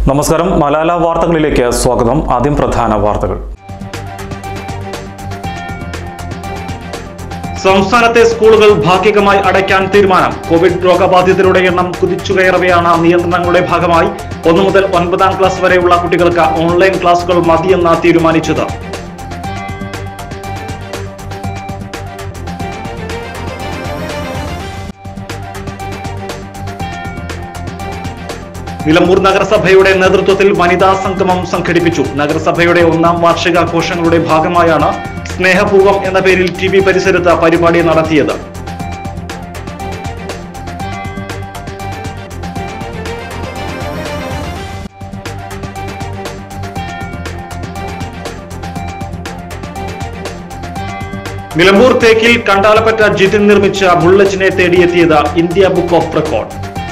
നമസ്കാരം മലാല വാർത്തകളിലേക്ക് സ്വാഗതം ആദ്യം പ്രധാന വാർത്തകൾ സംസ്ഥാനത്തെ സ്കൂളുകൾ ഭാഗികമായി അടയ്ക്കാൻ തീരുമാനം കോവിഡ് രോഗബാധിതരുടെ എണ്ണം കുതിച്ചുകയറവെയാണ് നിയന്ത്രണങ്ങളുടെ ഭാഗമായി ഒന്നു മുതൽ ഒൻപതാം ക്ലാസ് വരെയുള്ള കുട്ടികൾക്ക് ഓൺലൈൻ ക്ലാസുകൾ മതിയെന്ന് തീരുമാനിച്ചത് നിലമ്പൂർ നഗരസഭയുടെ നേതൃത്വത്തിൽ വനിതാ സംഗമം സംഘടിപ്പിച്ചു നഗരസഭയുടെ ഒന്നാം വാർഷികാഘോഷങ്ങളുടെ ഭാഗമായാണ് സ്നേഹപൂർവം എന്ന പേരിൽ ടി വി പരിസരത്ത് പരിപാടി നടത്തിയത് നിലമ്പൂർ തേക്കിൽ കണ്ടാലപ്പറ്റ ജിതിൻ നിർമ്മിച്ച ബുള്ളറ്റിനെ തേടിയെത്തിയത് India book of record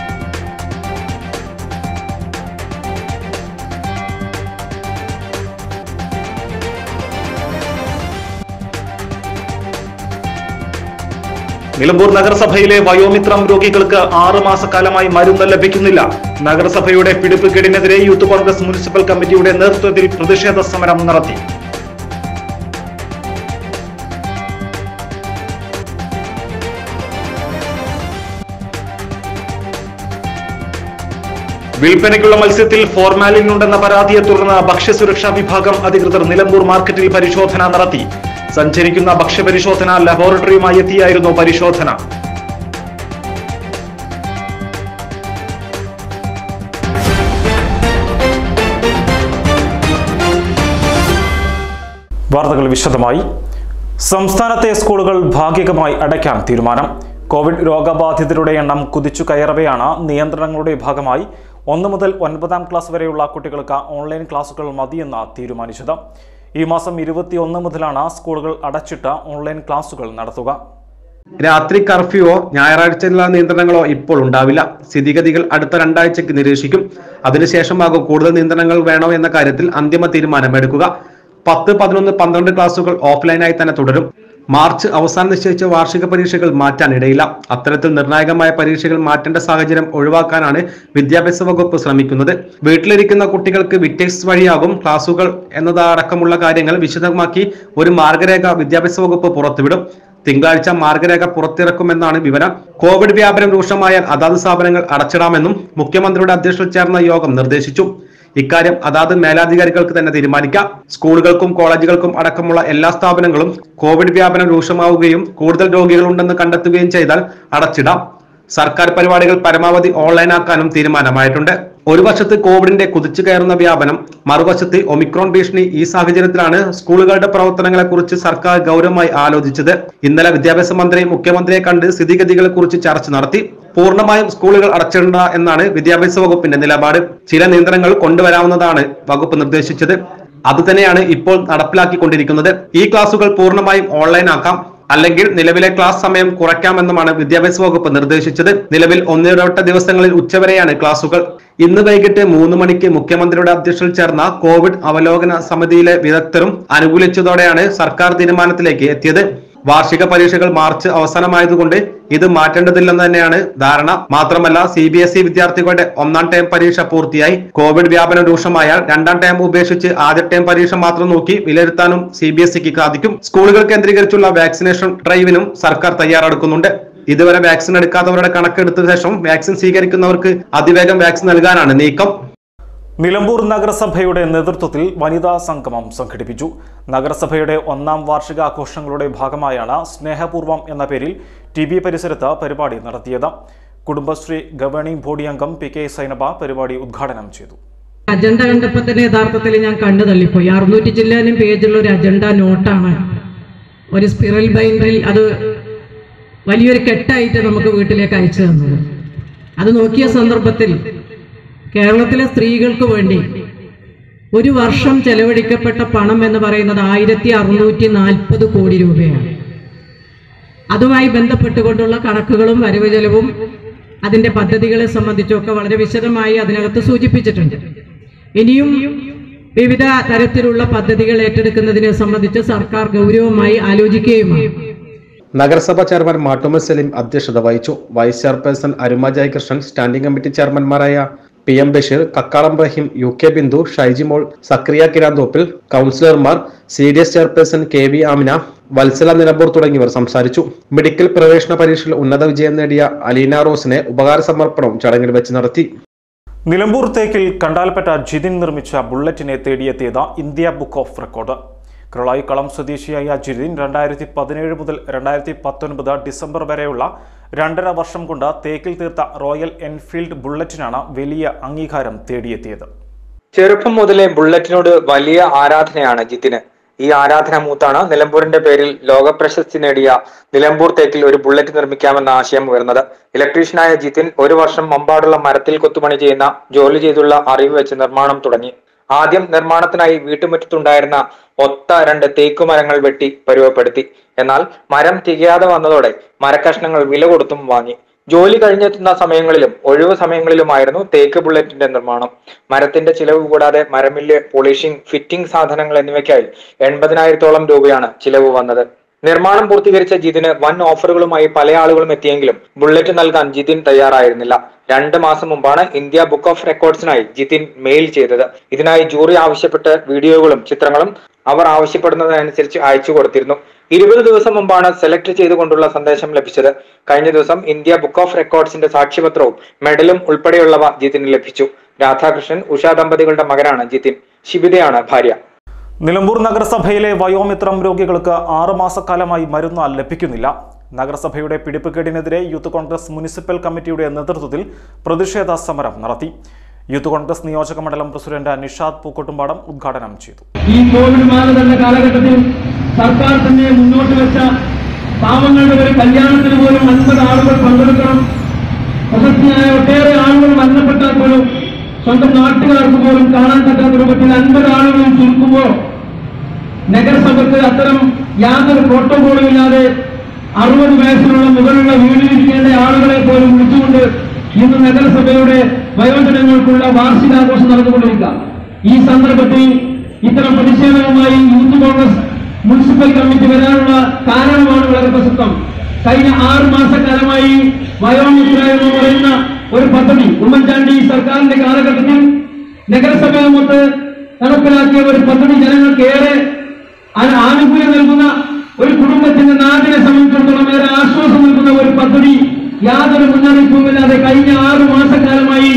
Nilambur നഗരസഭയിലെ വയോമിത്രം രോഗികൾക്ക് ആറു മാസക്കാലമായി മരുന്ന് ലഭിക്കുന്നില്ല നഗരസഭയുടെ പിടിപ്പുകേടിനെതിരെ യൂത്ത് കോൺഗ്രസ് മുനിസിപ്പൽ കമ്മിറ്റിയുടെ നേതൃത്വത്തിൽ പ്രതിഷേധ സമരം നടത്തി വിൽപ്പനയ്ക്കുള്ള മത്സ്യത്തിൽ ഫോർമാലിൻ ഉണ്ടെന്ന പരാതിയെ തുടർന്ന് ഭക്ഷ്യസുരക്ഷാ വിഭാഗം അധികൃതർ നിലമ്പൂർ മാർക്കറ്റിൽ പരിശോധന നടത്തി സഞ്ചരിക്കുന്ന ഭക്ഷ്യപരിശോധന ലബോറട്ടറിയുമായി എത്തിയായിരുന്നു പരിശോധന വാർത്തകൾ വിശദമായി സംസ്ഥാനത്തെ സ്കൂളുകൾ ഭാഗികമായി അടയ്ക്കാൻ തീരുമാനം കോവിഡ് രോഗബാധിതരുടെ എണ്ണം കുതിച്ചു കയറവെയാണ് നിയന്ത്രണങ്ങളുടെ ഭാഗമായി ഒന്ന് മുതൽ ഒൻപതാം ക്ലാസ് വരെയുള്ള കുട്ടികൾക്ക് ഓൺലൈൻ ക്ലാസുകൾ മതിയെന്ന് തീരുമാനിച്ചത് ഈ മാസം ഇരുപത്തിയൊന്ന് മുതലാണ് സ്കൂളുകൾ അടച്ചിട്ട് ഓൺലൈൻ ക്ലാസുകൾ നടത്തുക രാത്രി കർഫ്യൂവോ ഞായറാഴ്ചയുള്ള നിയന്ത്രണങ്ങളോ ഇപ്പോൾ ഉണ്ടാവില്ല സ്ഥിതിഗതികൾ അടുത്ത രണ്ടാഴ്ചയ്ക്ക് നിരീക്ഷിക്കും അതിനുശേഷമാകും കൂടുതൽ നിയന്ത്രണങ്ങൾ വേണോ എന്ന കാര്യത്തിൽ അന്തിമ തീരുമാനമെടുക്കുക പത്ത് പതിനൊന്ന് പന്ത്രണ്ട് ക്ലാസുകൾ ഓഫ്ലൈനായി തന്നെ തുടരും മാർച്ച് അവസാനം നിശ്ചയിച്ച വാർഷിക പരീക്ഷകൾ മാറ്റാനിടയില്ല അത്തരത്തിൽ നിർണായകമായ പരീക്ഷകൾ മാറ്റേണ്ട സാഹചര്യം ഒഴിവാക്കാനാണ് വിദ്യാഭ്യാസ വകുപ്പ് ശ്രമിക്കുന്നത് വീട്ടിലിരിക്കുന്ന കുട്ടികൾക്ക് വിറ്റേഴ്സ് വഴിയാകും ക്ലാസുകൾ എന്നതടക്കമുള്ള കാര്യങ്ങൾ വിശദമാക്കി ഒരു മാർഗരേഖ വിദ്യാഭ്യാസ വകുപ്പ് പുറത്തുവിടും തിങ്കളാഴ്ച മാർഗരേഖ പുറത്തിറക്കുമെന്നാണ് വിവരം കോവിഡ് വ്യാപനം രൂക്ഷമായാൽ അതാത് സ്ഥാപനങ്ങൾ അടച്ചിടാമെന്നും മുഖ്യമന്ത്രിയുടെ അധ്യക്ഷതയിൽ ചേർന്ന യോഗം നിർദ്ദേശിച്ചു ഇക്കാര്യം അതാത് മേലാധികാരികൾക്ക് തന്നെ തീരുമാനിക്കാം സ്കൂളുകൾക്കും കോളേജുകൾക്കും അടക്കമുള്ള എല്ലാ സ്ഥാപനങ്ങളും കോവിഡ് വ്യാപനം രൂക്ഷമാവുകയും കൂടുതൽ രോഗികളുണ്ടെന്ന് കണ്ടെത്തുകയും ചെയ്താൽ അടച്ചിടാം സർക്കാർ പരിപാടികൾ പരമാവധി ഓൺലൈനാക്കാനും തീരുമാനമായിട്ടുണ്ട് ഒരു വശത്ത് കോവിഡിന്റെ കുതിച്ചു കയറുന്ന വ്യാപനം മറുവശത്ത് ഒമിക്രോൺ ഭീഷണി ഈ സാഹചര്യത്തിലാണ് സ്കൂളുകളുടെ പ്രവർത്തനങ്ങളെ കുറിച്ച് സർക്കാർ ഗൗരവമായി ആലോചിച്ചത് ഇന്നലെ വിദ്യാഭ്യാസ മന്ത്രി മുഖ്യമന്ത്രിയെ കണ്ട് സ്ഥിതിഗതികളെ കുറിച്ച് ചർച്ച നടത്തി പൂർണ്ണമായും സ്കൂളുകൾ അടച്ചിടണ്ട എന്നാണ് വിദ്യാഭ്യാസ വകുപ്പിന്റെ നിലപാട് ചില നിയന്ത്രണങ്ങൾ കൊണ്ടുവരാവുന്നതാണ് വകുപ്പ് നിർദ്ദേശിച്ചത് അതുതന്നെയാണ് ഇപ്പോൾ നടപ്പിലാക്കിക്കൊണ്ടിരിക്കുന്നത് ഈ ക്ലാസുകൾ പൂർണ്ണമായും ഓൺലൈൻ ആക്കാം അല്ലെങ്കിൽ നിലവിലെ ക്ലാസ് സമയം കുറയ്ക്കാമെന്നുമാണ് വിദ്യാഭ്യാസ വകുപ്പ് നിർദ്ദേശിച്ചത് നിലവിൽ ഒന്നിടവട്ട ദിവസങ്ങളിൽ ഉച്ചവരെയാണ് ക്ലാസുകൾ ഇന്ന് വൈകിട്ട് മൂന്ന് മണിക്ക് മുഖ്യമന്ത്രിയുടെ അധ്യക്ഷതയിൽ ചേർന്ന കോവിഡ് അവലോകന സമിതിയിലെ വിദഗ്ധരും അനുകൂലിച്ചതോടെയാണ് സർക്കാർ തീരുമാനത്തിലേക്ക് എത്തിയത് വാർഷിക പരീക്ഷകൾ മാർച്ച് അവസാനമായതുകൊണ്ട് ഇത് മാറ്റേണ്ടതില്ലെന്ന് തന്നെയാണ് ധാരണ മാത്രമല്ല സി ബി എസ് ഇ വിദ്യാർത്ഥികളുടെ ഒന്നാം ടേം പരീക്ഷ പൂർത്തിയായി കോവിഡ് വ്യാപനം രൂക്ഷമായാൽ രണ്ടാം ടേം ഉപേക്ഷിച്ച് ആദ്യ ടേം പരീക്ഷ മാത്രം നോക്കി വിലയിരുത്താനും സി ബി എസ് ഇക്ക് സാധിക്കും സ്കൂളുകൾ കേന്ദ്രീകരിച്ചുള്ള വാക്സിനേഷൻ ഡ്രൈവിനും സർക്കാർ തയ്യാറെടുക്കുന്നുണ്ട് ഇതുവരെ വാക്സിൻ എടുക്കാത്തവരുടെ കണക്കെടുത്ത ശേഷം വാക്സിൻ സ്വീകരിക്കുന്നവർക്ക് അതിവേഗം വാക്സിൻ നൽകാനാണ് നീക്കം നിലമ്പൂർ നഗരസഭയുടെ നേതൃത്വത്തിൽ വനിതാ സംഗമം സംഘടിപ്പിച്ചു നഗരസഭയുടെ ഒന്നാം വാർഷികാഘോഷങ്ങളുടെ ഭാഗമായാണ് സ്നേഹപൂർവം എന്ന പേരിൽ ടി ബി പരിസരത്ത് പരിപാടി നടത്തിയത് കുടുംബശ്രീ ഗവേണിംഗ് ബോഡി അംഗം പി കെ സൈനബ പരിപാടി ഉദ്ഘാടനം ചെയ്തു അജണ്ട കണ്ടപ്പോൾ തന്നെ യഥാർത്ഥത്തിൽ ഞാൻ കണ്ടു തള്ളിപ്പോയി അറുന്നൂറ്റി ചില്ലാനും പേജുള്ള ഒരു അജണ്ട നോട്ടാണ് ഒരു സ്പിറൽ ബൈൻഡറിൽ അത് വലിയൊരു കെട്ടായിട്ട് നമുക്ക് വീട്ടിലേക്ക് അയച്ചു തന്നത് അത് നോക്കിയ സന്ദർഭത്തിൽ കേരളത്തിലെ സ്ത്രീകൾക്ക് വേണ്ടി ഒരു വർഷം ചെലവഴിക്കപ്പെട്ട പണം എന്ന് പറയുന്നത് ആയിരത്തി അറുന്നൂറ്റി നാൽപ്പത് കോടി രൂപയാണ് അതുമായി ബന്ധപ്പെട്ടുകൊണ്ടുള്ള കണക്കുകളും വരവ് ചെലവും അതിന്റെ പദ്ധതികളെ സംബന്ധിച്ചൊക്കെ വളരെ വിശദമായി അതിനകത്ത് സൂചിപ്പിച്ചിട്ടുണ്ട് ഇനിയും വിവിധ തരത്തിലുള്ള പദ്ധതികൾ ഏറ്റെടുക്കുന്നതിനെ സംബന്ധിച്ച് സർക്കാർ ഗൗരവമായി ആലോചിക്കുകയുമാണ് നഗരസഭ ചെയർമാൻ മാട്ടുമൽ സലീം അധ്യക്ഷത വഹിച്ചു vice chairperson Aruma Jayakrishnan standing committee ചെയർമാൻമാരായ P M Basheer Kakkalam Rahim U K Bindu Shyjimol Zakariya Kiranthoppil കൗൺസിലർമാർ C D S chairperson K V Amina Vatsala Nilambur തുടങ്ങിയവർ സംസാരിച്ചു മെഡിക്കൽ പ്രവേശന പരീക്ഷയിൽ ഉന്നത വിജയം നേടിയ അലീന റോസിനെ ഉപകാര സമർപ്പണവും ചടങ്ങിൽ വെച്ച് നടത്തി നിലമ്പൂർ തേക്കിൽ കണ്ടാൽപ്പെട്ട ജിതിൻ നിർമ്മിച്ച ബുള്ളറ്റിനെ തേടിയെത്തിയത് ഇന്ത്യ ബുക്ക് ഓഫ് റെക്കോർഡ് കളം സ്വദേശിയായ ജിതിൻ രണ്ടായിരത്തി പതിനേഴ് മുതൽ രണ്ടായിരത്തി പത്തൊൻപത് ഡിസംബർ വരെയുള്ള രണ്ടര വർഷം കൊണ്ട് തേക്കിൽ തീർത്ത റോയൽ എൻഫീൽഡ് ബുള്ളറ്റിനാണ് വലിയ അംഗീകാരം തേടിയെത്തിയത് ചെറുപ്പം മുതലേ ബുള്ളറ്റിനോട് വലിയ ആരാധനയാണ് ജിത്തിന് ഈ ആരാധന മൂത്താണ് നിലമ്പൂരിന്റെ പേരിൽ ലോക പ്രശസ്തി നേടിയ നിലമ്പൂർ തേക്കിൽ ഒരു ബുള്ളറ്റ് നിർമ്മിക്കാമെന്ന ആശയം ഉയർന്നത് ഇലക്ട്രീഷ്യനായ ജിതിൻ ഒരു വർഷം മമ്പാടുള്ള മരത്തിൽ കൊത്തുപണി ചെയ്യുന്ന ജോലി ചെയ്തുള്ള അറിവ് വെച്ച് നിർമ്മാണം തുടങ്ങി ആദ്യം നിർമ്മാണത്തിനായി വീട്ടുമുറ്റത്തുണ്ടായിരുന്ന ഒത്ത രണ്ട് തേക്കുമരങ്ങൾ വെട്ടി പരുവപ്പെടുത്തി എന്നാൽ മരം തികയാതെ വന്നതോടെ മരക്കഷ്ണങ്ങൾ വില കൊടുത്തും വാങ്ങി ജോലി കഴിഞ്ഞെത്തുന്ന സമയങ്ങളിലും ഒഴിവു സമയങ്ങളിലുമായിരുന്നു തേക്ക് ബുള്ളറ്റിന്റെ നിർമ്മാണം മരത്തിന്റെ ചിലവ് കൂടാതെ മരമില്ല് പോളിഷിംഗ് ഫിറ്റിംഗ് സാധനങ്ങൾ എന്നിവയ്ക്കായി എൺപതിനായിരത്തോളം രൂപയാണ് ചിലവ് വന്നത് നിർമ്മാണം പൂർത്തീകരിച്ച ജിതിന് വൻ ഓഫറുകളുമായി പല ആളുകളും എത്തിയെങ്കിലും ബുള്ളറ്റ് നൽകാൻ ജിതിൻ തയ്യാറായിരുന്നില്ല രണ്ട് മാസം മുമ്പാണ് ഇന്ത്യ ബുക്ക് ഓഫ് റെക്കോർഡ്സിനായി ജിതിൻ മെയിൽ ചെയ്തത് ഇതിനായി ജൂറി ആവശ്യപ്പെട്ട് വീഡിയോകളും ചിത്രങ്ങളും അവർ ആവശ്യപ്പെടുന്നതനുസരിച്ച് അയച്ചു കൊടുത്തിരുന്നു ഇരുപത് ദിവസം മുമ്പാണ് സെലക്ട് ചെയ്തുകൊണ്ടുള്ള സന്ദേശം ലഭിച്ചത് കഴിഞ്ഞ ദിവസം ഇന്ത്യ ബുക്ക് ഓഫ് റെക്കോർഡ്സിന്റെ സാക്ഷ്യപത്രവും മെഡലും ഉൾപ്പെടെയുള്ളവ ജിതിന് ലഭിച്ചു രാധാകൃഷ്ണൻ ഉഷ ദമ്പതികളുടെ മകനാണ് ജിതിൻ ശിബിതയാണ് ഭാര്യ നിലമ്പൂർ നഗരസഭയിലെ വയോമിത്രം രോഗികൾക്ക് ആറ് മാസക്കാലമായി മരുന്ന് ലഭിക്കുന്നില്ല നഗരസഭയുടെ പിടിപ്പുകേടിനെതിരെ യൂത്ത് കോൺഗ്രസ് മുനിസിപ്പൽ കമ്മിറ്റിയുടെ നേതൃത്വത്തിൽ പ്രതിഷേധ സമരം നടത്തി യൂത്ത് കോൺഗ്രസ് നിയോജക മണ്ഡലം പ്രസിഡന്റ് നിഷാദ് പൂക്കോട്ടുംപാടം ഉദ്ഘാടനം ചെയ്തു ഈ കോവിഡ് മാനദണ്ഡ കാലഘട്ടത്തിൽ സർക്കാർ തന്നെ മുന്നോട്ട് വെച്ച പാവങ്ങളുടെ ഒരു കല്യാണത്തിന് പോലും അൻപത് ആളുകൾ പങ്കെടുക്കണം പ്രശസ്തിയായ ഒട്ടേറെ ആളുകൾ മരണപ്പെട്ടാൽ പോലും സ്വന്തം നാട്ടുകാർക്ക് പോലും കാണാൻ പറ്റാത്ത രൂപത്തിൽ അൻപത് ആളുകൾ ചുരുക്കുമ്പോൾ നഗരസഭയ്ക്ക് അത്തരം യാതൊരു പ്രോട്ടോകോളും ഇല്ലാതെ അറുപത് വയസ്സിനുള്ള മുകളിലുള്ള വീട്ടിലിരിക്കേണ്ട ആളുകളെ പോലും വിളിച്ചുകൊണ്ട് ഇന്ന് നഗരസഭയുടെ വയോജനങ്ങൾക്കുള്ള വാർഷികാഘോഷം നടന്നുകൊണ്ടിരിക്കുക ഈ സന്ദർഭത്തിൽ ഇത്തരം പ്രതിഷേധവുമായി യൂത്ത് കോൺഗ്രസ് മുനിസിപ്പൽ കമ്മിറ്റി വരാനുള്ള കാരണമാണ് വളരെ പ്രസക്തം കഴിഞ്ഞ ആറ് മാസക്കാലമായി വയോമിത്ര എന്ന് പറയുന്ന ഒരു പദ്ധതി ഉമ്മൻചാണ്ടി സർക്കാരിന്റെ കാലഘട്ടത്തിൽ നഗരസഭയുമൊത്ത് നടപ്പിലാക്കിയ ഒരു പദ്ധതി ജനങ്ങൾക്ക് ഏറെ ആ- ആനുകൂല്യം നൽകുന്ന ഒരു കുടുംബത്തിന്റെ നാടിനെ സംബന്ധിച്ചിടത്തോളം ഏറെ ആശ്വാസം നൽകുന്ന ഒരു പദ്ധതി യാതൊരു മുന്നറിയിപ്പുമില്ലാതെ കഴിഞ്ഞ ആറ് മാസക്കാലമായി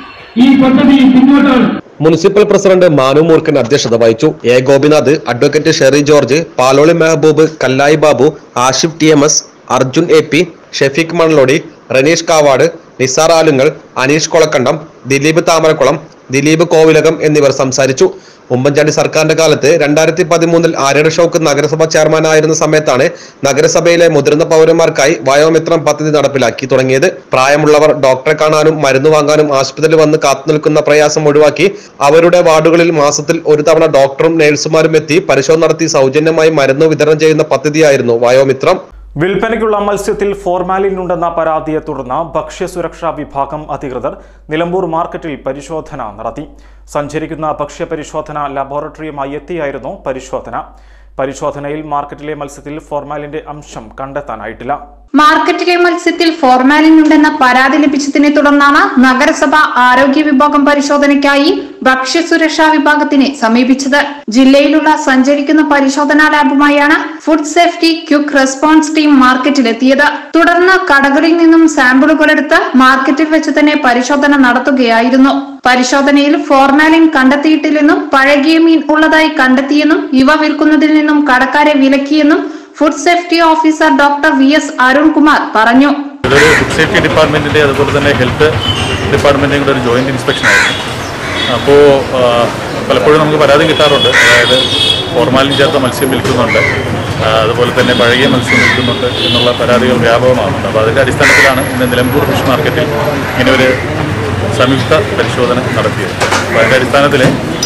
ഈ പദ്ധതി പിന്നോട്ടാണ് മുനിസിപ്പൽ പ്രസിഡന്റ് മാനു മൂർക്കൻ അധ്യക്ഷത വഹിച്ചു A Gopinath advocate Sherry George Paloli Mehaboob Kallayi Babu Ashif T M S Arjun A P Shefeeq Manalody Ranish Kavad Nisar Alungal Aneesh Kolakkandam Dileep Thamarakkulam Dileep Kovilakam എന്നിവർ സംസാരിച്ചു ഉമ്മൻചാണ്ടി സർക്കാരിന്റെ കാലത്ത് രണ്ടായിരത്തി പതിമൂന്നിൽ ആര്യട് ഷോക്ക് നഗരസഭ ചെയർമാനായിരുന്ന സമയത്താണ് നഗരസഭയിലെ മുതിർന്ന പൗരന്മാർക്കായി വയോമിത്രം പദ്ധതി നടപ്പിലാക്കി തുടങ്ങിയത് പ്രായമുള്ളവർ ഡോക്ടറെ കാണാനും മരുന്ന് വാങ്ങാനും ആശുപത്രിയിൽ വന്ന് കാത്തുനിൽക്കുന്ന പ്രയാസം ഒഴിവാക്കി അവരുടെ വാർഡുകളിൽ മാസത്തിൽ ഒരു തവണ ഡോക്ടറും നഴ്സുമാരും എത്തി പരിശോധന നടത്തി സൗജന്യമായി മരുന്ന് വിതരണം ചെയ്യുന്ന പദ്ധതിയായിരുന്നു വയോമിത്രം വിൽപ്പനയ്ക്കുള്ള മത്സ്യത്തിൽ ഫോർമാലിൻ ഉണ്ടെന്ന പരാതിയെ തുടർന്ന് ഭക്ഷ്യസുരക്ഷാ വിഭാഗം അധികൃതർ നിലമ്പൂർ മാർക്കറ്റിൽ പരിശോധന നടത്തി സഞ്ചരിക്കുന്ന ഭക്ഷ്യപരിശോധന ലബോറട്ടറിയുമായി എത്തിയായിരുന്നു പരിശോധന പരിശോധനയിൽ മാർക്കറ്റിലെ മത്സ്യത്തിൽ ഫോർമാലിന്റെ അംശം കണ്ടെത്താനായിട്ടില്ല മാർക്കറ്റിലെ മത്സ്യത്തിൽ ഫോർമാലിൻ ഉണ്ടെന്ന പരാതി ലഭിച്ചതിനെ തുടർന്നാണ് നഗരസഭ ആരോഗ്യ വിഭാഗം പരിശോധനയ്ക്കായി ഭക്ഷ്യസുരക്ഷാ വിഭാഗത്തിനെ സമീപിച്ചത് ജില്ലയിലുള്ള സഞ്ചരിക്കുന്ന പരിശോധനാ ലാബുമായാണ് food safety quick response team മാർക്കറ്റിലെത്തിയത് തുടർന്ന് കടകളിൽ നിന്നും സാമ്പിളുകൾ എടുത്ത് മാർക്കറ്റിൽ വെച്ച് തന്നെ പരിശോധന നടത്തുകയായിരുന്നു പരിശോധനയിൽ ഫോർമാലിൻ കണ്ടെത്തിയിട്ടില്ലെന്നും പഴകിയ മീൻ ഉള്ളതായി കണ്ടെത്തിയെന്നും ഇവ വിൽക്കുന്നതിൽ നിന്നും കടക്കാരെ വിലക്കിയെന്നും food safety officer doctor V S Arunkumar പറഞ്ഞു ഇതൊരു ഫുഡ് സേഫ്റ്റി ഡിപ്പാർട്ട്മെൻറ്റിൻ്റെ അതുപോലെ തന്നെ ഹെൽത്ത് ഡിപ്പാർട്ട്മെൻറ്റിൻ്റെ കൂടെ ഒരു ജോയിൻറ്റ് ഇൻസ്പെക്ഷൻ ആയിരുന്നു അപ്പോൾ പലപ്പോഴും നമുക്ക് പരാതി കിട്ടാറുണ്ട് അതായത് ഫോർമാലിൻ ചേർത്ത മത്സ്യം വിൽക്കുന്നുണ്ട് ആ, അതുപോലെ തന്നെ പഴകിയ മത്സ്യം വിൽക്കുന്നുണ്ട് എന്നുള്ള പരാതികൾ വ്യാപകമാകുന്നുണ്ട് അപ്പോൾ അതിൻ്റെ അടിസ്ഥാനത്തിലാണ് ഇന്ന് നിലമ്പൂർ ഫിഷ് മാർക്കറ്റിൽ ഇങ്ങനെ ഒരു സംയുക്ത പരിശോധന നടത്തിയത് അപ്പോൾ അതിൻ്റെ അടിസ്ഥാനത്തിൽ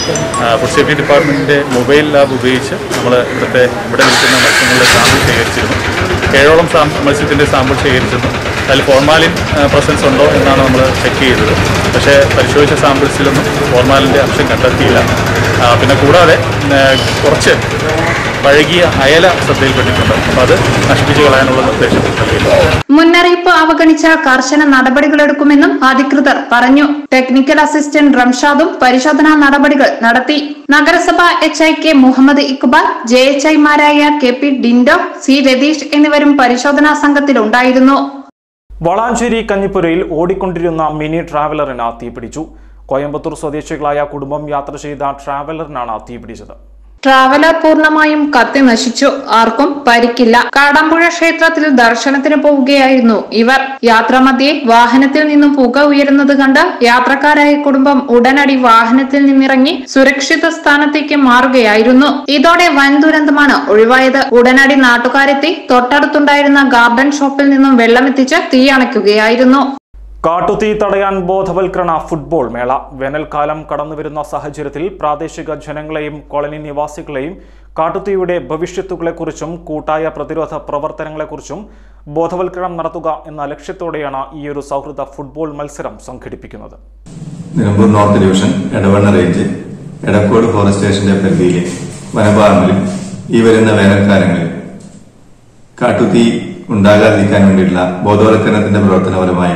ഫുഡ് സേഫ്റ്റി ഡിപ്പാർട്ട്മെൻറ്റിൻ്റെ മൊബൈൽ ലാബ് ഉപയോഗിച്ച് നമ്മൾ ഇവിടുത്തെ ഇവിടെ വിൽക്കുന്ന മത്സ്യങ്ങളുടെ സാമ്പിൾ ശേഖരിച്ചിരുന്നു ഏഴോളം സാം മത്സ്യത്തിൻ്റെ സാമ്പിൾ ശേഖരിച്ചിരുന്നു അതിൽ ഫോർമാലിൻ പ്രസൻസ് ഉണ്ടോ എന്നാണ് നമ്മൾ ചെക്ക് ചെയ്തത് പക്ഷേ പരിശോധിച്ച സാമ്പിൾസിലൊന്നും ഫോർമാലിൻ്റെ അംശം കണ്ടെത്തിയില്ല ആ, പിന്നെ കൂടാതെ ആ, കുറച്ച് പഴകിയ അയല ശ്രദ്ധയിൽപ്പെട്ടിട്ടുണ്ട് അപ്പോൾ അത് നശിപ്പിച്ച് കളയാനുള്ള നിർദ്ദേശം നൽകിയിട്ടുണ്ട് മുന്നറിയിപ്പ് അവഗണിച്ചാൽ കർശന നടപടികളെടുക്കുമെന്നും അധികൃതർ പറഞ്ഞു ടെക്നിക്കൽ അസിസ്റ്റന്റ് റംഷാദും പരിശോധനാ നടപടികൾ നടത്തി നഗരസഭ H I K Muhammad Iqbal J H ഐമാരായ K P Dindo C Ratheesh എന്നിവരും പരിശോധനാ സംഘത്തിലുണ്ടായിരുന്നു വളാഞ്ചേരി കഞ്ഞിപ്പുരയിൽ ഓടിക്കൊണ്ടിരുന്ന മിനി ട്രാവലറിന് തീപിടിച്ചു കോയമ്പത്തൂർ സ്വദേശികളായ കുടുംബം യാത്ര ചെയ്ത ട്രാവലറിനാണ് തീപിടിച്ചത് ട്രാവലർ പൂർണ്ണമായും കത്തി നശിച്ചു ആർക്കും പരിക്കില്ല കാടാമ്പുഴ ക്ഷേത്രത്തിൽ ദർശനത്തിന് പോവുകയായിരുന്നു ഇവർ യാത്രാമധ്യേ വാഹനത്തിൽ നിന്നും പുക ഉയരുന്നത് കണ്ട് യാത്രക്കാരായ കുടുംബം ഉടനടി വാഹനത്തിൽ നിന്നിറങ്ങി സുരക്ഷിത സ്ഥാനത്തേക്ക് മാറുകയായിരുന്നു ഇതോടെ വൻ ദുരന്തമാണ് ഒഴിവായത് ഉടനടി നാട്ടുകാരെത്തി തൊട്ടടുത്തുണ്ടായിരുന്ന ഗാർഡൻ ഷോപ്പിൽ നിന്നും വെള്ളമെത്തിച്ച് തീ അണയ്ക്കുകയായിരുന്നു കാട്ടുതീ തടയാൻ ബോധവൽക്കരണ ഫുട്ബോൾ മേള വേനൽക്കാലം കടന്നുവരുന്ന സാഹചര്യത്തിൽ പ്രാദേശിക ജനങ്ങളെയും കോളനി നിവാസികളെയും കാട്ടുതീയുടെ ഭവിഷ്യത്തുകളെക്കുറിച്ചും കൂട്ടായ പ്രതിരോധ പ്രവർത്തനങ്ങളെക്കുറിച്ചും ബോധവൽക്കരണം നടത്തുക എന്ന ലക്ഷ്യത്തോടെയാണ് ഈയൊരു സൗഹൃദ ഫുട്ബോൾ മത്സരം സംഘടിപ്പിക്കുന്നത് Nilambur north division Edavanna range Edakkode forest സ്റ്റേഷന്റെ പരിധിയിലെ വനപാറമ്പിൽ ഈ വരുന്ന വേനൽക്കാലങ്ങളിൽ കാട്ടുതീ ഉണ്ടാകാതിരിക്കാൻ വേണ്ടിയിട്ടുള്ള ബോധവൽക്കരണത്തിന്റെ പ്രവർത്തനപരമായി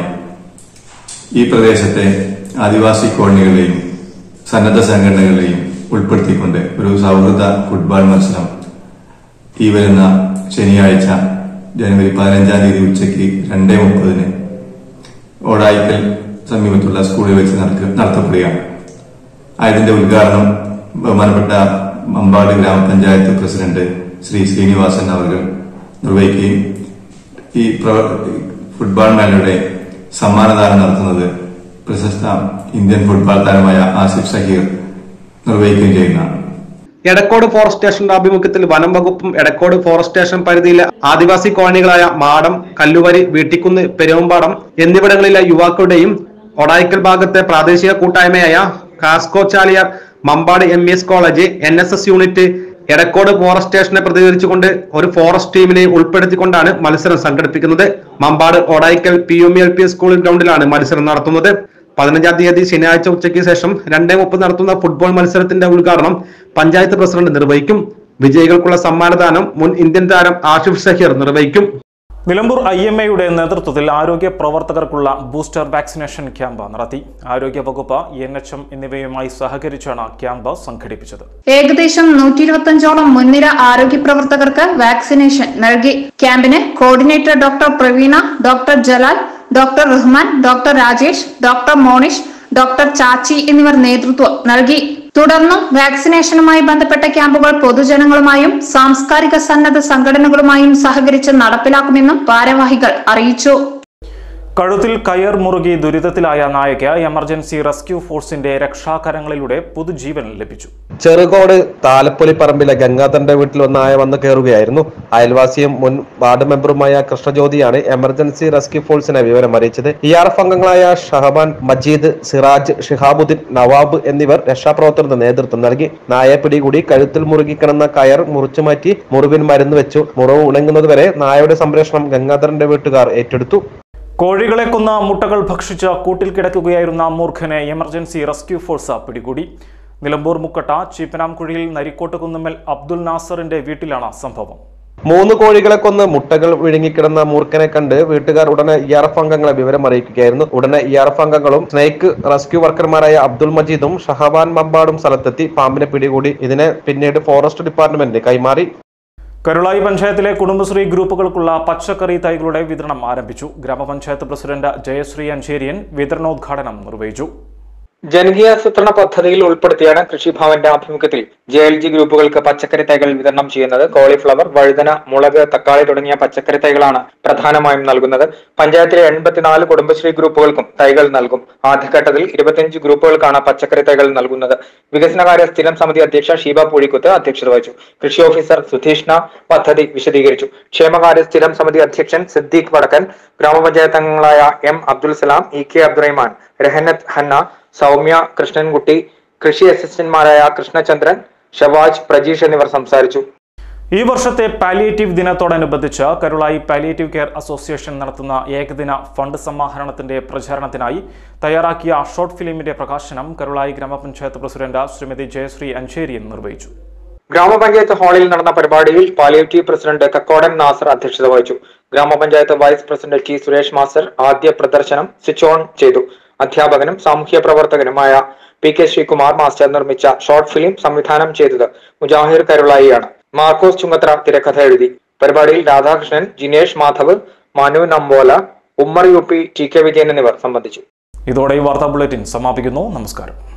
ഈ പ്രദേശത്തെ ആദിവാസി കോളനികളെയും സന്നദ്ധ സംഘടനകളെയും ഉൾപ്പെടുത്തിക്കൊണ്ട് ഒരു സൗഹൃദ ഫുട്ബോൾ മത്സരം ഈ വരുന്ന ശനിയാഴ്ച ജനുവരി പതിനഞ്ചാം തീയതി ഉച്ചയ്ക്ക് രണ്ടേ മുപ്പതിന് ഓടായിക്കൽ സമീപത്തുള്ള സ്കൂളിൽ വെച്ച് നടക്ക- നടത്തപ്പെടുകയാണ് അതിന്റെ ഉദ്ഘാടനം ബഹുമാനപ്പെട്ട മമ്പാട് ഗ്രാമപഞ്ചായത്ത് പ്രസിഡന്റ് ശ്രീ ശ്രീനിവാസൻ അവർ നിർവഹിക്കുകയും ഈ പ്രവ- ഫുട്ബോൾ മേളയുടെ സമ്മാനദാനം നടത്തുന്നത് പ്രശസ്ത ഇന്ത്യൻ ഫുട്ബോൾ താരമായ ആസിഫ് സഹീർ നിർവഹിക്കുകയും ചെയ്യുന്നതാണ് എടക്കോട് ഫോറസ്റ്റ് സ്റ്റേഷന്റെ ആഭിമുഖ്യത്തിൽ വനം വകുപ്പും എടക്കോട് ഫോറസ്റ്റ് സ്റ്റേഷൻ പരിധിയിലെ ആദിവാസി കോളനികളായ മാടം കല്ലുവരി വീട്ടിക്കുന്ന് പെരുമ്പാടം എന്നിവിടങ്ങളിലെ യുവാക്കളുടെയും ഒടായിക്കൽ ഭാഗത്തെ പ്രാദേശിക കൂട്ടായ്മയായ കാസ്കോ Chaliyar Mampad M S college N S S unit Edakkode forest സ്റ്റേഷനെ പ്രതികരിച്ചുകൊണ്ട് ഒരു ഫോറസ്റ്റ് ടീമിനെ ഉൾപ്പെടുത്തിക്കൊണ്ടാണ് മത്സരം സംഘടിപ്പിക്കുന്നത് Mampad Odayikkal P U L P school ഗ്രൗണ്ടിലാണ് മത്സരം നടത്തുന്നത് പതിനഞ്ചാം തീയതി ശനിയാഴ്ച ഉച്ചയ്ക്ക് ശേഷം രണ്ടേ മുപ്പത് നടത്തുന്ന ഫുട്ബോൾ മത്സരത്തിന്റെ ഉദ്ഘാടനം പഞ്ചായത്ത് പ്രസിഡന്റ് നിർവഹിക്കും വിജയികൾക്കുള്ള സമ്മാനദാനം മുൻ ഇന്ത്യൻ താരം ആഷിഫ് ഷഹീർ നിർവഹിക്കും നിലമ്പൂർ ഐ എം എയുടെ നേതൃത്വത്തിൽ ആരോഗ്യ പ്രവർത്തകർക്കുള്ള ബൂസ്റ്റർ വാക്സിനേഷൻ ക്യാമ്പ് നടത്തി ആരോഗ്യ വകുപ്പ് എൻ എച്ച് എം എന്നിവയുമായി സഹകരിച്ചാണ് ക്യാമ്പ് സംഘടിപ്പിച്ചത് ഏകദേശം നൂറ്റി ഇരുപത്തഞ്ചോളം മുൻനിര ആരോഗ്യ പ്രവർത്തകർക്ക് വാക്സിനേഷൻ നൽകി ക്യാമ്പിന് coordinator doctor Praveena doctor Jalal doctor Rahman doctor Rajesh doctor Monish doctor Chachi എന്നിവർ നേതൃത്വം നൽകി തുടർന്നും വാക്സിനേഷനുമായി ബന്ധപ്പെട്ട ക്യാമ്പുകൾ പൊതുജനങ്ങളുമായും സാംസ്കാരിക സന്നദ്ധ സംഘടനകളുമായും സഹകരിച്ച് നടപ്പിലാക്കുമെന്നും ഭാരവാഹികൾ അറിയിച്ചു കഴുത്തിൽ കയർ മുറുകി ദുരിതത്തിലായ നായയ്ക്ക് എമർജൻസി റെസ്ക്യൂ ഫോഴ്സിന്റെ രക്ഷാകരങ്ങളിലൂടെ പുതുജീവൻ ലഭിച്ചു ചെറുകോട് താലപ്പൊലിപ്പറമ്പിലെ ഗംഗാധരന്റെ വീട്ടിൽ ഒന്ന് നായ വന്ന് കയറുകയായിരുന്നു അയൽവാസിയും മുൻ വാർഡ് മെമ്പറുമായ കൃഷ്ണജ്യോതിയാണ് എമർജൻസി റെസ്ക്യൂ ഫോഴ്സിനെ വിവരം അറിയിച്ചത് ഇ ആർ എഫ് അംഗങ്ങളായ ഷഹബാൻ മജീദ് സിറാജ് ഷിഹാബുദ്ദീൻ നവാബ് എന്നിവർ രക്ഷാപ്രവർത്തനത്തിന് നേതൃത്വം നൽകി നായയെ പിടികൂടി കഴുത്തിൽ മുറുകിക്കിടന്ന കയർ മുറിച്ചു മാറ്റി മുറിവിന് മരുന്ന് വെച്ചു മുറിവ് ഉണങ്ങുന്നതുവരെ നായയുടെ സംരക്ഷണം ഗംഗാധരന്റെ വീട്ടുകാർ ഏറ്റെടുത്തു കോഴികളെ കൊന്ന മുട്ടകൾ ഭക്ഷിച്ച് കൂട്ടിൽ കിടക്കുകയായിരുന്ന മൂർഖനെ എമർജൻസി റെസ്ക്യൂ ഫോഴ്സ് പിടികൂടി നിലമ്പൂർ മുക്കട്ട ചീപ്പനാംകുഴിയിൽ നരിക്കോട്ട് കുന്നുമ്മൽ അബ്ദുൽ നാസറിന്റെ വീട്ടിലാണ് സംഭവം മൂന്ന് കോഴികളെ കൊന്ന് മുട്ടകൾ വിഴുങ്ങിക്കിടന്ന മൂർഖനെ കണ്ട് വീട്ടുകാർ ഉടനെ ഇ ആർ എഫ് അംഗങ്ങളെ വിവരം അറിയിക്കുകയായിരുന്നു ഉടനെ ഇ ആർ എഫ് അംഗങ്ങളും സ്നേക്ക് റെസ്ക്യൂ വർക്കർമാരായ അബ്ദുൾ മജീദും ഷഹബാൻ മമ്പാടും സ്ഥലത്തെത്തി പാമ്പിനെ പിടികൂടി ഇതിനെ പിന്നീട് ഫോറസ്റ്റ് ഡിപ്പാർട്ട്മെന്റിന് കൈമാറി കരുളായി പഞ്ചായത്തിലെ കുടുംബശ്രീ ഗ്രൂപ്പുകൾക്കുള്ള പച്ചക്കറി തൈകളുടെ വിതരണം ആരംഭിച്ചു ഗ്രാമപഞ്ചായത്ത് പ്രസിഡന്റ് ജയശ്രീ അഞ്ചേരിയൻ വിതരണോദ്ഘാടനം നിർവഹിച്ചു ജനകീയാസൂത്രണ പദ്ധതിയിൽ ഉൾപ്പെടുത്തിയാണ് കൃഷിഭവന്റെ ആഭിമുഖ്യത്തിൽ ജെ എൽ ജി ഗ്രൂപ്പുകൾക്ക് പച്ചക്കറി തൈകൾ വിതരണം ചെയ്യുന്നത് കോളിഫ്ലവർ വഴുതന മുളക് തക്കാളി തുടങ്ങിയ പച്ചക്കറി തൈകളാണ് പ്രധാനമായും നൽകുന്നത് പഞ്ചായത്തിലെ എൺപത്തിനാല് കുടുംബശ്രീ ഗ്രൂപ്പുകൾക്കും തൈകൾ നൽകും ആദ്യഘട്ടത്തിൽ ഇരുപത്തിയഞ്ച് ഗ്രൂപ്പുകൾക്കാണ് പച്ചക്കറി തൈകൾ നൽകുന്നത് വികസനകാര്യ സ്ഥിരം സമിതി അധ്യക്ഷ ഷീബ പൂഴിക്കുത്ത് അധ്യക്ഷത വഹിച്ചു കൃഷി ഓഫീസർ സുധീഷ്ണ പദ്ധതി വിശദീകരിച്ചു ക്ഷേമകാര്യ സ്ഥിരം സമിതി അധ്യക്ഷൻ സിദ്ദീഖ് വടക്കൻ ഗ്രാമപഞ്ചായത്ത് അംഗങ്ങളായ M Abdul Salam E K Abdurahiman Rahanath Hanna Soumya Krishnankutty കൃഷി അസിസ്റ്റന്റ്മാരായ കൃഷ്ണചന്ദ്രൻ ഷവാജ് പ്രജീഷ് എന്നിവർ സംസാരിച്ചു ഈ വർഷത്തെ പാലിയേറ്റീവ് ദിനത്തോടനുബന്ധിച്ച് കരുളായി പാലിയേറ്റീവ് കെയർ അസോസിയേഷൻ നടത്തുന്ന ഏകദിന ഫണ്ട് സമാഹരണത്തിന്റെ പ്രചാരണത്തിനായി തയ്യാറാക്കിയ ഷോർട്ട് ഫിലിമിന്റെ പ്രകാശനം കരുളായി ഗ്രാമപഞ്ചായത്ത് പ്രസിഡന്റ് ശ്രീമതി ജയശ്രീ അഞ്ചേരിയൻ നിർവഹിച്ചു ഗ്രാമപഞ്ചായത്ത് ഹാളിൽ നടന്ന പരിപാടിയിൽ പാലിയേറ്റീവ് പ്രസിഡന്റ് കക്കോടൻ നാസർ അധ്യക്ഷത വഹിച്ചു ഗ്രാമപഞ്ചായത്ത് vice president T Suresh master ആദ്യ പ്രദർശനം സ്വിച്ച് ഓൺ ചെയ്തു അധ്യാപകനും സാമൂഹ്യ പ്രവർത്തകനുമായ പി കെ ശ്രീകുമാർ മാസ്റ്റർ നിർമ്മിച്ച ഷോർട്ട് ഫിലിം സംവിധാനം ചെയ്തത് മുജാഹിർ കരുളായിയാണ് മാർക്കോസ് ചുങ്കത്ര തിരക്കഥ എഴുതി പരിപാടിയിൽ Radhakrishnan Jinesh Madhav Manu Nambola Ummer U P T K Vijayan എന്നിവർ സംബന്ധിച്ചു ഇതോടെ ഈ വാർത്താ ബുള്ളറ്റിൻ സമാപിക്കുന്നു നമസ്കാരം